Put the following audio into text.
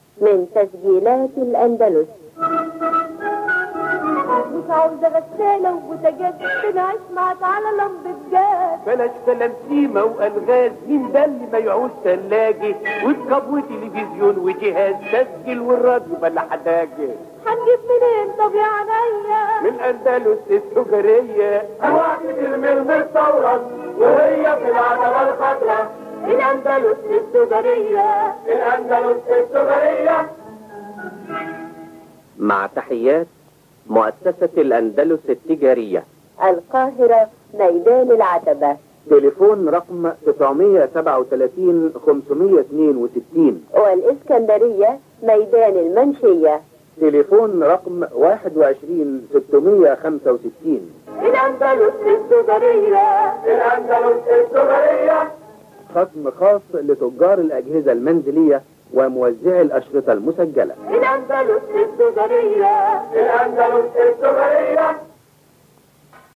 من تسجيلات الأندلس مش عاوزة غسالة وبوتاجاز بنعيش معاك على لمبة جاز بلاش كلام سيما والغاز مين ده اللي ما يعوز ثلاجه وكاب وتلفزيون وجهاز سجل والراديو بلا حداجه هنجيب منين طب يا عينيا من اندلس السجريه واحد المرمى الثورة وهي في العتبة الخضراء الأندلس السجرية الأندلس السجرية مع تحيات مؤسسة الأندلس التجارية القاهرة ميدان العتبة تليفون رقم 937 562 والإسكندرية ميدان المنشية تليفون رقم 21 665 الأندلس السجرية الأندلس السجرية خصم خاص لتجار الأجهزة المنزلية وموزعي الأشرطة المسجلة الأندلس السجرية الأندلس السجرية